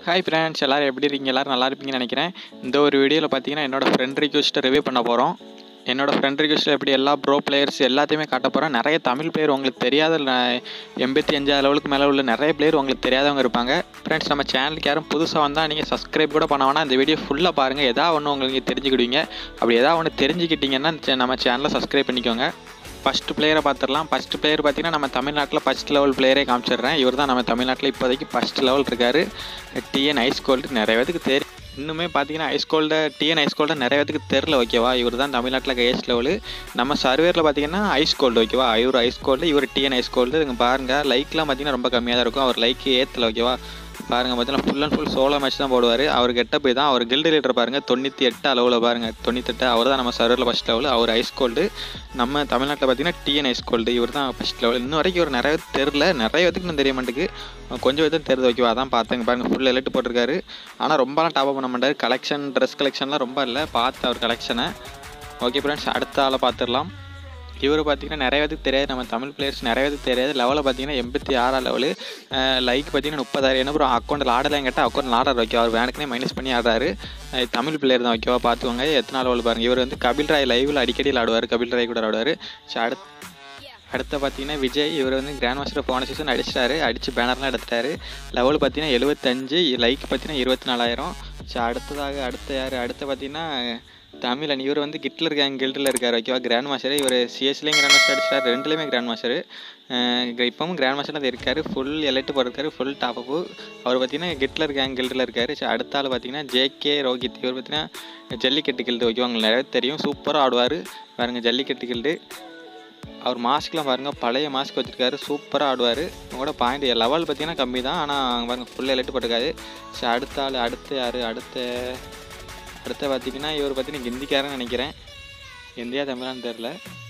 hi friends எல்லோரும் எப்படி இருக்கீங்க எல்லோரும் நல்லா இருப்பீங்கன்னு நினைக்கிறேன் இந்த ஒரு வீடியோவில் பார்த்தீங்கன்னா என்னோட ஃப்ரெண்ட் ரிக்வெஸ்ட்டை ரிவ்யூ பண்ண போகிறோம் என்னோட ஃப்ரெண்ட் ரிக்வெஸ்ட்டில் எப்படி எல்லா ப்ரோ பிளேயர்ஸ் எல்லாத்தையுமே காட்ட போகிறேன் நிறைய தமிழ் பிளேயர் உங்களுக்கு தெரியாத ந- எண்பத்தி அஞ்சாவது லெவலுக்கு மேலே உள்ள நிறைய பிளேயர் உங்களுக்கு தெரியாதவங்க இருப்பாங்க ஃப்ரெண்ட்ஸ் நம்ம சேனலுக்கு யாரும் புதுசாக வந்தால் நீங்கள் சப்ஸ்கிரைப் கூட பண்ண வேணாம் இந்த வீடியோ ஃபுல்லாக பாருங்கள் எதாவது ஒன்று உங்களுக்கு தெரிஞ்சுக்கிடுவீங்க அப்படி எதாவது ஒன்று தெரிஞ்சுக்கிட்டீங்கன்னா சே- நம்ம சேனலை சப்ஸ்கிரைப் பண்ணிக்கோங்க ஃபஸ்ட் பிளேயரை பார்த்துடலாம் ஃபஸ்ட் பிளேயர் பார்த்தீங்கன்னா நம்ம தமிழ்நாட்டில் ஃபஸ்ட் லெவல் பிளேயரே காமிச்சிடுறேன் இவர் தான் நம்ம தமிழ்நாட்டில் இப்போதைக்கு ஃபஸ்ட் லெவல் இருக்கார் டிஎன் ஐஸ் கோல்டு நிறைய பேத்துக்கு தெரியும் இன்னுமே பார்த்தீங்கன்னா ice cold TN ice cold நிறைய பேத்துக்கு தெரில ஓகேவா இவர் தான் தமிழ்நாட்டில் கேஎஸ் லெவலு நம்ம சர்வேரில் பார்த்தீங்கன்னா ஐஸ் கோல்டு ஓகேவா இவர் ஐஸ் கோல்டு இவர் டிஎன் ஐஸ் கோல்டு இங்கே பாருங்கள் லைக்லாம் பார்த்தீங்கன்னா ரொம்ப கம்மியாக தான் இருக்கும் அவர் லைக் ஏற்றல ஓகேவா பாருங்கள் பார்த்தீங்கன்னா full and full solo match தான் போடுவார் அவர் கெட்ட போய் தான் அவர் கில்டு லீடர் பாருங்கள் தொண்ணூற்றி எட்டு அளவில் பாருங்கள் தொண்ணூத்தெட்டு அவர் தான் நம்ம சர்வரில் ஃபஸ்ட் லெவல் அவர் ஐஸ் கோல்டு நம்ம தமிழ்நாட்டில் பார்த்தீங்கன்னா டிஎன் ஐஸ் கோல்டு இவர் தான் ஃபஸ்ட் லெவல் இன்ன வரைக்கும் இவர் நிறைய பேருக்கு தெரில நிறைய பேத்துக்கு இன்னும் தெரிய மாட்டேங்குது கொஞ்சம் பேருக்கு தெரியுது ஓகேவா அதான் பார்த்தேங்க பாருங்கள் ஃபுல் எலெக்ட் போட்டிருக்காரு ஆனால் ரொம்பலாம் டாப் பண்ண மாட்டார் கலெக்ஷன் ட்ரெஸ் கலெக்ஷன்லாம் ரொம்ப இல்லை பார்த்து அவர் கலெக்ஷனை ஓகே ஃப்ரெண்ட்ஸ் அடுத்த ஆளை பார்த்துடலாம் இவர் பார்த்தீங்கன்னா நிறைய பேருக்கு தெரியாது நம்ம தமிழ் பிளேயர்ஸ் நிறைய பேருக்கு தெரியாது லெவலில் பார்த்தீங்கன்னா எண்பத்தி ஆறாம் லெவலு லைக் பார்த்தீங்கன்னா முப்பதாயிரம் என்ன அப்புறம் அக்கௌண்ட்டில் ஆடலாம் கேட்டால் அக்கௌண்ட்டில் ஆர்டர் வைக்க அவர் வேணுக்குனே மைனஸ் பண்ணி ஆடுறாரு அஹ் தமிழ் பிளேயர் தான் ஓகேவா பார்த்துக்கோங்க எத்தனை லெவல் பாருங்கள் இவர் வந்து கபில் ராய் லைவில் அடிக்கடி விளாடுவார் கபில் ராய் கூட விளாடுவார் ஸோ அடுத்து அடுத்து பார்த்தீங்கன்னா விஜய் இவர் வந்து கிராண்ட் மாஸ்டர் போன சீசன் அடிச்சிட்டாரு அடித்து பேனர்லாம் எடுத்துட்டாரு லெவல் பார்த்தீங்கன்னா எழுபத்தஞ்சு லைக் பார்த்தீங்கன்னா இருபத்தி நாலாயிரம் ஸோ அடுத்ததாக அடுத்த யார் அடுத்து பார்த்தீங்கன்னா தமிழன் இவர் வந்து கிட்லர் கேங் கில்டில் இருக்கார் ஓகேவா கிராண்ட் மாஸ்டர் இவர் சிஎஸ்லேயும் கிராண்ட் மாஸ்டர் அடிச்சிட்டார் ரெண்டுலேயுமே கிராண்ட் மாஸ்டர் இப்பவும் கிராண்ட் மாஸ்டர் தான் இருக்கார் ஃபுல் எலைட்டு போட்டிருக்காரு ஃபுல் டாப்பப்பு அவர் பார்த்தீங்கன்னா கிட்லர் கேங் கில்டில் இருக்கார் ஸோ அடுத்த ஆள் பார்த்தீங்கன்னா ஜேகே ரோஹித் இவர் பார்த்தீங்கன்னா ஜல்லிக்கட்டு கில்டு ஓகேவா உங்களுக்கு நிறைய தெரியும் சூப்பராக ஆடுவார் பாருங்க ஜல்லிக்கட்டு கில்டு அவர் மாஸ்க்லாம் பாருங்கள் பழைய மாஸ்க் வச்சுருக்காரு சூப்பராக ஆடுவார் உங்களோட பாயிண்ட் லெவல் பார்த்தீங்கன்னா கம்மி தான் ஆனால் பாருங்கள் ஃபுல் எலைட்டு போட்டிருக்காரு ஸோ அடுத்த ஆள் அடுத்து யார் அடுத்த அடுத்து பார்த்தீங்கன்னா இவர் பார்த்தீங்கன்னா ஹிந்திக்காரன்னு நினைக்கிறேன் இந்தியா தமிழான்னு தெரில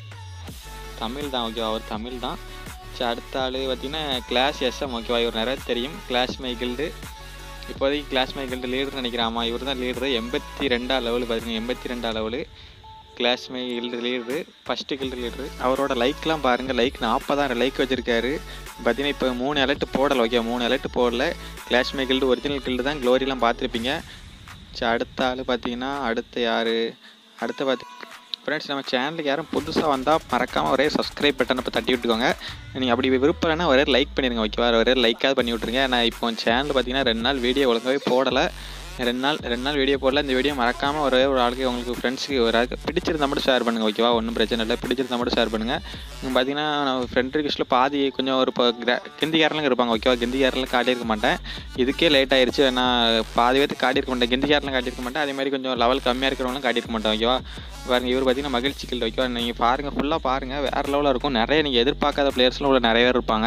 தமிழ் தான் ஓகேவா அவர் தமிழ் தான் சரி அடுத்த ஆள் பார்த்தீங்கன்னா கிளாஸ் எஸ்எம் ஓகேவா இவர் நிறைய தெரியும் கிளாஸ் மை கில்டு இப்போதைக்கு கிளாஸ் மை கில்டு லீடர்னு நினைக்கிறேன் ஆமாம் இவர் தான் லீடரு எண்பத்தி ரெண்டா லெவலு பார்த்தீங்கன்னா எண்பத்தி ரெண்டா level class my guild leader first guild leader அவரோட லைக்லாம் பாருங்கள் லைக் நாற்பதாயிரம் லைக் வச்சுருக்காரு பார்த்தீங்கன்னா இப்போ மூணு அலர்ட் போடலை ஓகே மூணு அலர்ட் போடல class my guild original guild தான் க்ளோரிலாம் பார்த்துருப்பீங்க சரி அடுத்த ஆள் பார்த்தீங்கன்னா அடுத்து யார் அடுத்து பார்த்து ஃப்ரெண்ட்ஸ் நம்ம சேனலுக்கு யாரும் புதுசாக வந்தால் மறக்காமல் ஒரே சப்ஸ்கிரைப் பட்டனை இப்போ தட்டி விட்டுக்கோங்க நீங்கள் அப்படி விருப்பம் இல்லைன்னா ஒரே லைக் பண்ணிடுங்க ஓகேவா ஒரே லைக்காவது பண்ணி விட்ருங்க நான் இப்போ சேனல் பார்த்தீங்கன்னா ரெண்டு நாள் வீடியோ ஒழுங்காகவே போடலை ரெண்டு நாள் ரெண்டு நாள் வீடியோ போடல இந்த வீடியோ மறக்காமல் ஒரே ஒரு ஆளுக்கு உங்களுக்கு ஃப்ரெண்ட்ஸுக்கு ஒரு ஆளுக்கு பிடிச்சிருந்தா மட்டும் ஷேர் பண்ணுங்கள் ஓகேவா ஒன்றும் பிரச்சனை இல்லை பிடிச்சிருந்தா மட்டும் ஷேர் பண்ணுங்கள் இங்கே பார்த்தீங்கன்னா நான் ஃப்ரெண்ட் ரிக்வஸ்ட்டில் பாதி கொஞ்சம் ஒரு இப்போ கிந்திக்காரலாம் இருப்பாங்க ஓகேவா கிந்திக்காரெலாம் காட்டியிருக்க மாட்டேன் இதுக்கே லேட் ஆயிருச்சு நான் பாதி பேர்த்து காட்டியிருக்க மாட்டேன் கிந்திக்காரெலாம் காட்டியிருக்க மாட்டேன் அதே மாதிரி கொஞ்சம் லெவல் கம்மியாக இருக்கிறவங்களும் காட்டியிருக்க மாட்டேன் ஓகேவா பாருங்க இவர் பார்த்தீங்கன்னா மகிழ்ச்சி கில் ஓகேவா நீங்கள் பாருங்கள் ஃபுல்லாக பாருங்கள் வேறு லெவலில் இருக்கும் நிறைய நீங்கள் எதிர்பார்க்காத பிளேயர்ஸ்லாம் உள்ள நிறைய பேர் இருப்பாங்க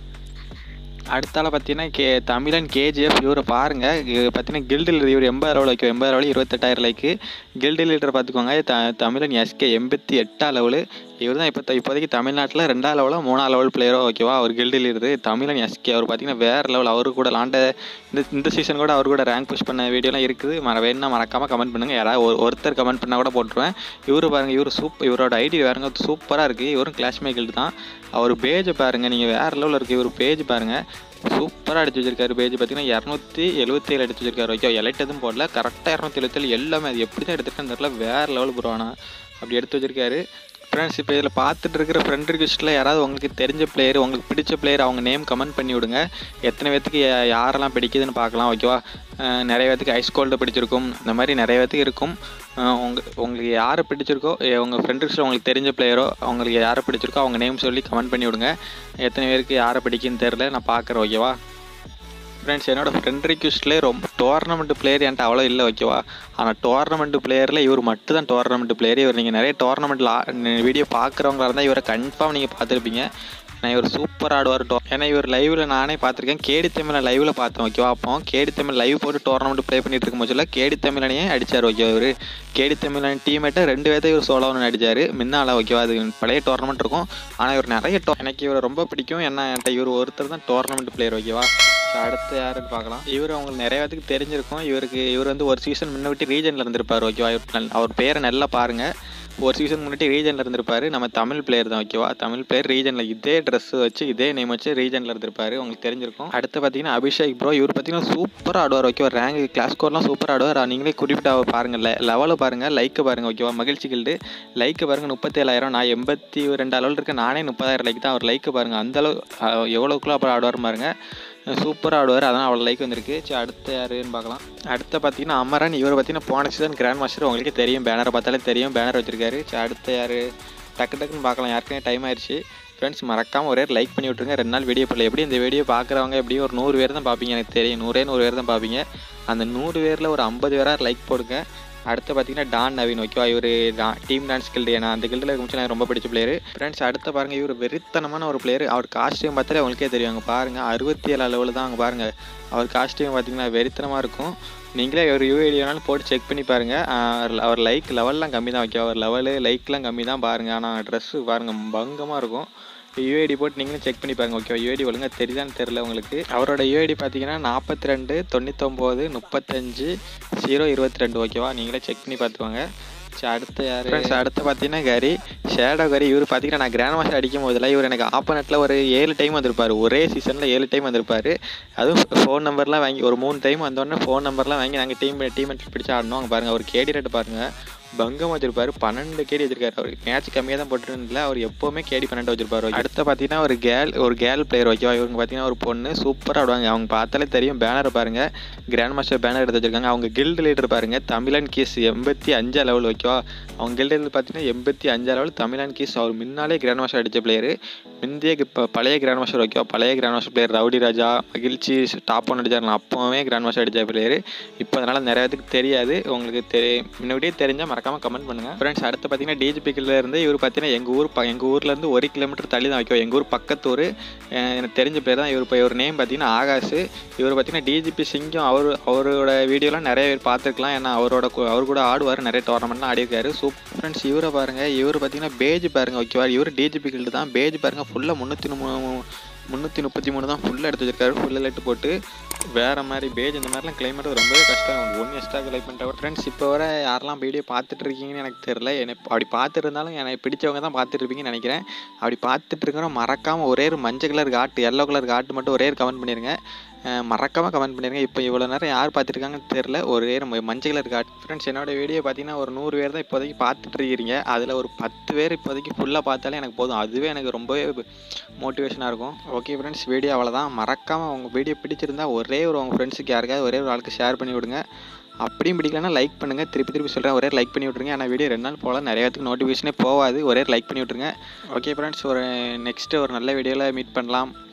அடுத்தால பார்த்தீங்கன்னா கே தமிழன் கேஜிஎஃப் இவரை பாருங்கள் இவர் பார்த்தீங்கன்னா கில்டு லீடர் இவர் எண்பது லெவல் வைக்கும் எண்பது லெவல் இருபத்தெட்டாயிரம் லைக்கு கில்டு லீடர் பார்த்துக்கோங்க த தமிழன் எஸ்கே எண்பத்தி எட்டாம் லெவலு இவர் தான் இப்போ இப்போதைக்கு தமிழ்நாட்டில் ரெண்டாம் லெவலோ மூணாம் லெவல் பிளேயரோ ஓகேவா அவர் கில்டு லீடர் தமிழன் எஸ்கே அவர் பார்த்தீங்கன்னா வேறு லெவல் அவரு கூட லாண்ட இந்த இந்த சீசன் கூட அவர் கூட ரேங்க் புஷ் பண்ண வீடியோலாம் இருக்குது மற வேணும்னா மறக்காமல் கமெண்ட் பண்ணுங்கள் யாராவது ஒரு ஒருத்தர் கமெண்ட் பண்ணால் கூட போட்டுருவேன் இவர் பாருங்கள் இவர் சூப் இவரோட ஐடி வேறுங்க சூப்பராக இருக்குது இவரும் கிளாஸ்மே கில்டு தான் அவர் பேஜை பாருங்கள் நீங்கள் வேறு லெவலில் இருக்குது இவர் பேஜ் பாருங்கள் சூப்பராக அடிச்சு வச்சிருக்காரு பேஜ் பார்த்தீங்கன்னா இரநூத்தி எழுபத்தேழு அடிச்சு வச்சிருக்காரு ஓகே எலைட் எதுவும் போடல கரெக்டாக இரநூத்தி எழுபத்தேழு எல்லாமே அது எப்படி தான் எடுத்துருக்கேன்னு தெரியல வேறு லெவல் ப்ரோனா அப்படி எடுத்து வச்சிருக்காரு ஃப்ரெண்ட்ஸ் இப்போ இதில் பார்த்துட்டு இருக்கிற ஃப்ரெண்ட் ரிக்வெஸ்ட்டில் யாராவது உங்களுக்கு தெரிஞ்ச பிளேயர் உங்களுக்கு பிடிச்ச பிளேயர் அவங்க நேம் கமெண்ட் பண்ணி விடுங்க எத்தனை பேத்துக்கு யா- யாரெல்லாம் பிடிக்குதுன்னு பார்க்கலாம் ஓகேவா அஹ் நிறைய பேத்துக்கு ஐஸ் கோல்டு பிடிச்சிருக்கும் இந்த மாதிரி நிறைய பேத்துக்கு இருக்கும் அஹ் உங்க உங்களுக்கு யாரை பிடிச்சிருக்கோ எ- உங்கள் ஃப்ரெண்ட் ரிக்வெஸ்ட்டில் உங்களுக்கு தெரிஞ்ச பிளேயரோ அவங்களுக்கு யாரை பிடிச்சிருக்கோ அவங்க நேம் சொல்லி கமெண்ட் பண்ணி விடுங்க எத்தனை பேருக்கு யாரை பிடிக்குன்னு தெரில நான் பார்க்குறேன் ஓகேவா ஃப்ரெண்ட்ஸ் என்னோட ஃப்ரெண்ட் ரிக்வெஸ்ட்லேயே ரொம்ப டோர்னமெண்ட் பிளேயர் என்கிட்ட அவ்வளோ இல்லை ஓகேவா ஆனால் டோர்னமெண்ட் பிளேயரில் இவர் மட்டும் தான் டோர்னமெண்ட் பிளேயர் இவர் நீங்கள் நிறைய டோர்னமெண்ட்டில் வீடியோ பார்க்குறவங்களா இருந்தால் இவரை கன்ஃபார்ம் நீங்கள் பார்த்துருப்பீங்க ஏன்னா இவர் சூப்பர் ஆடுவார் டோ ஏன்னா இவர் லைவில் நானே பார்த்துருக்கேன் கேடி தமிழை லைவில் பார்த்தேன் ஓகேவா அப்போ கேடி தமிழ் லைவ் போட்டு டோர்னமெண்ட் ப்ளே பண்ணிட்டு இருக்கும் போதுல கேடி தமிழனையே அடிச்சார் ஓகே இவர் கேடி தமிழன் டீமேட்டை ரெண்டு பேர்த்த இவர் சோலோன்னு அடிச்சார் முன்னால ஓகேவா அது பழைய டோர்னமெண்ட் இருக்கும் ஆனால் இவர் நிறைய டோ எனக்கு இவரை ரொம்ப பிடிக்கும் ஏன்னா என்கிட்ட இவர் ஒருத்தர் தான் டோர்னமெண்ட் பிளேயர் ஓகேவா ஸோ அடுத்து யாருன்னு பார்க்கலாம் இவர் அவங்களுக்கு நிறைய பேத்துக்கு தெரிஞ்சிருக்கும் இவருக்கு இவர் வந்து ஒரு சீசன் முன்ன விட்டு ரீஜனில் இருந்திருப்பார் ஓகேவா இவர் நல்- அவர் பேரை நல்லா பாருங்கள் ஒரு சீசன் முன்னாடி ரீஜனில் இருந்திருப்பாரு நம்ம தமிழ் பிளேயர் தான் ஓகேவா தமிழ் பிளேயர் ரீஜனில் இதே ட்ரெஸ் வச்சு இதே நேம் வச்சு ரீஜனில் இருந்திருப்பாரு உங்களுக்கு தெரிஞ்சிருக்கும் அடுத்து பார்த்தீங்கன்னா அபிஷேக் ப்ரோ இவர் பார்த்தீங்கன்னா சூப்பராக ஆடுவார் ஓகேவா ரேங்க் கிளாஸ் ஸ்கோர்லாம் சூப்பராக ஆடுவார் நீங்களே குறிப்பிட்ட பாருங்கள் லெவலை பாருங்கள் லைக்கு பாருங்கள் ஓகேவா மகிழ்ச்சி கில்டு லைக்கு பாருங்கள் முப்பத்தேழாயிரம் நான் எண்பத்தி ரெண்டு அளவில் இருக்கேன் நானே முப்பதாயிரம் லைக் தான் அவர் லைக்கு பாருங்கள் அந்தளவு எவ்வளோக்குள்ள அப்புறம் ஆடுவார் பாருங்க சூப்பராக ஆடுவார் அதான் அவ்வளோ லைக் வந்திருக்கு சரி அடுத்து யாருன்னு பார்க்கலாம் அடுத்து பார்த்தீங்கன்னா அமரன் இவர் பார்த்தீங்கன்னா போன சீசன் கிராண்ட் மாஸ்டர் உங்களுக்கே தெரியும் பேனரை பார்த்தாலே தெரியும் பேனர் வச்சிருக்காரு சரி அடுத்து யார் டக்கு டக்குன்னு பார்க்கலாம் யாருக்குமே டைம் ஆயிடுச்சு ஃப்ரெண்ட்ஸ் மறக்காமல் ஒரே லைக் பண்ணி விட்ருங்க ரெண்டு நாள் வீடியோ போடல எப்படி இந்த வீடியோ பார்க்குறவங்க எப்படியும் ஒரு நூறு பேர் தான் பார்ப்பீங்க எனக்கு தெரியும் நூறே நூறு பேர் தான் பார்ப்பீங்க அந்த நூறு பேரில் ஒரு ஐம்பது பேராக லைக் போடுங்க அடுத்து பார்த்தீங்கன்னா டான் நவீன் ஓகேவா இவர் டீம் டான்ஸ் கில்டு ஏன்னா அந்த கில்டில் இருந்துச்சு எனக்கு ரொம்ப பிடிச்ச பிளேயர் ஃப்ரெண்ட்ஸ் அடுத்து பாருங்கள் இவர் வெறித்தனமான ஒரு பிளேயர் அவர் காஸ்டியூம் பார்த்தாலே உங்களுக்கே தெரியும் அங்கே பாருங்கள் அறுபத்தி ஏழு அளவில் தான் அங்கே பாருங்கள் அவர் காஸ்டியூம் பார்த்தீங்கன்னா வெறித்தனமாக இருக்கும் நீங்களே ஒரு யூஐடி வேணாலும் போட்டு செக் பண்ணி பாருங்கள் அவர் லைக் லெவல்லாம் கம்மி தான் ஓகே அவர் லெவலு லைக்லாம் கம்மி தான் பாருங்கள் ஆனால் ட்ரெஸ்ஸு பாருங்கள் பங்கமாக இருக்கும் யூஐடி போட்டு நீங்களும் செக் பண்ணி பாருங்க ஓகே யூஐடி ஒழுங்காக தெரியுதான்னு தெரில உங்களுக்கு அவரோட யூஐடி பார்த்தீங்கன்னா நாற்பத்தி ரெண்டு தொண்ணூத்தொம்போது முப்பத்தஞ்சு ஜீரோ இருபத்தி ரெண்டு ஓகேவா நீங்களே செக் பண்ணி பார்த்துக்கோங்க சரி அடுத்து யார் ஃப்ரெண்ட்ஸ் அடுத்து பார்த்தீங்கன்னா கரி ஷேடோ கரி இவர் பார்த்தீங்கன்னா நான் கிராண்ட் மாஸ்டர் அடிக்கும் போதில் இவர் எனக்கு ஆப்போனட்டில் ஒரு ஏழு டைம் வந்திருப்பார் ஒரே சீசனில் ஏழு டைம் வந்திருப்பார் அதுவும் ஃபோன் நம்பர்லாம் வாங்கி ஒரு மூணு டைம் வந்தோடனே ஃபோன் நம்பர்லாம் வாங்கி நாங்கள் டீம் டீம் பிடிச்சி ஆடணும் அங்கே பாருங்கள் அவர் கேடி ரேட்டு பாருங்கள் பங்கம் வச்சிருப்பாரு பன்னெண்டு கேடி வச்சிருக்காரு அவர் மேட்ச் கம்மியாக தான் போட்டுருந்தில்ல அவர் எப்போவுமே கேடி பன்னெண்டு வச்சிருப்பாரு அடுத்து பார்த்தீங்கன்னா ஒரு கேர்ள் ஒரு கேர்ள் பிளேயர் ஓகேவா இவங்க பார்த்தீங்கன்னா ஒரு பொண்ணு சூப்பராக ஆடுவாங்க அவங்க பார்த்தாலே தெரியும் பேனர் பாருங்க கிராண்ட் மாஸ்டர் பேனர் எடுத்து வச்சிருக்காங்க அவங்க கில்டு லீடர் பாருங்க தமிழன் கீஸ் எண்பத்தி அஞ்சு லெவல் ஓகேவா அவங்க கில்டு லீடர் பார்த்தீங்கன்னா எண்பத்தி அஞ்சு லெவல் தமிழன் கீஸ் அவர் முன்னாலே கிராண்ட் மாஸ்டர் அடித்த பிளேயர் முந்தைய இப்போ பழைய கிராண்ட் மாஸ்டர் ஓகேவா பழைய grandmaster player rowdy Raja மகிழ்ச்சி டாப் ஒன் அடிச்சார் அப்போவே கிராண்ட் மாஸ்டர் அடித்த பிளேயர் இப்போ அதனால் நிறைய பேருக்கு தெரியாது உங்களுக்கு தெரி முன்னாடியே தெரிஞ்சால் மறக்காமல் கமெண்ட் பண்ணுங்கள் ஃப்ரெண்ட்ஸ் அடுத்து பார்த்தீங்கன்னா டிஜிபிக்கில் இருந்து இவர் பார்த்தீங்கன்னா எங்கள் ஊர் ப எங்கள் ஊர்லேருந்து ஒரு கிலோமீட்டர் தள்ளி தான் வைக்கும் எங்கள் ஊர் பக்கத்து ஊர் எனக்கு தெரிஞ்ச பேர் தான் இவர் இப்போ இவர் நேம் பார்த்தீங்கன்னா ஆகாஷ் இவர் பார்த்தீங்கன்னா டிஜிபி சிங்கம் அவர் அவரோட வீடியோலாம் நிறைய பேர் பார்த்துருக்கலாம் ஏன்னா அவரோட கு- அவர் கூட ஆடுவார் நிறைய டோர்னமெண்ட்லாம் ஆடிருக்காரு சூப் ஃப்ரெண்ட்ஸ் இவரை பாருங்கள் இவர் பார்த்தீங்கன்னா பேஜ் பாருங்கள் ஓகேவா இவர் டிஜிபி கில்டு தான் பேஜ் பாருங்கள் ஃபுல்லாக முந்நூற்றி முந்நூற்றி முப்பத்தி மூணு தான் ஃபுல்லாக எடுத்து வச்சிருக்காரு ஃபுல்லாக லெட்டு போட்டு வேறு மாதிரி பேஜ் இந்த மாதிரிலாம் கிளைம் பண்ணுறது ரொம்பவே கஷ்டம் ஒன் எக்ஸ்ட்ரா கிளைம் பண்ணிட்டா ஃப்ரெண்ட்ஸ் இப்போ வர யாரெல்லாம் வீடியோ பார்த்துட்டு இருக்கீங்கன்னு எனக்கு தெரில எனக்கு அப்படி பார்த்துட்டு இருந்தாலும் எனக்கு பிடிச்சவங்க தான் பார்த்துட்டு இருப்பீங்கன்னு நினைக்கிறேன் அப்படி பார்த்துட்டு இருக்கிறோம் மறக்காமல் ஒரே ஒரு மஞ்சள் கலர் காட்டு எல்லோ கலர் காட்டு மட்டும் ஒரே ஒரு கமெண்ட் பண்ணிடுங்க அஹ் மறக்காம கமெண்ட் பண்ணிடுங்க இப்போ இவ்வளோ நேரம் யார் பார்த்துருக்காங்கன்னு தெரில ஒரே ஒரு மஞ்சள் கலர் காட்டு ஃப்ரெண்ட்ஸ் என்னோட வீடியோ பார்த்தீங்கன்னா ஒரு நூறு பேர் தான் இப்போதைக்கு பார்த்துட்டு இருக்கிறீங்க அதில் ஒரு பத்து பேர் இப்போதைக்கு ஃபுல்லாக பார்த்தாலே எனக்கு போதும் அதுவே எனக்கு ரொம்பவே மோட்டிவேஷனாக இருக்கும் ஓகே ஃப்ரெண்ட்ஸ் வீடியோ அவ்வளோதான் மறக்காமல் உங்கள் வீடியோ பிடிச்சிருந்தா ஒரே ஒரு உங்கள் ஃப்ரெண்ட்ஸுக்கு யாருக்காவது ஒரே ஒரு ஆளுக்கு ஷேர் பண்ணி விடுங்க அப்படியும் பிடிக்கலன்னா லைக் பண்ணுங்கள் திருப்பி திருப்பி சொல்கிறேன் ஒரே லைக் பண்ணி விட்ருங்க ஆனால் வீடியோ ரெண்டு நாள் போல நிறைய பேத்துக்கு நோட்டிஃபிகேஷனே போகாது ஒரே லைக் பண்ணி விட்ருங்க ஓகே ஃப்ரெண்ட்ஸ் ஒரு நெக்ஸ்ட்டு ஒரு நல்ல வீடியோவில் மீட் பண்ணலாம்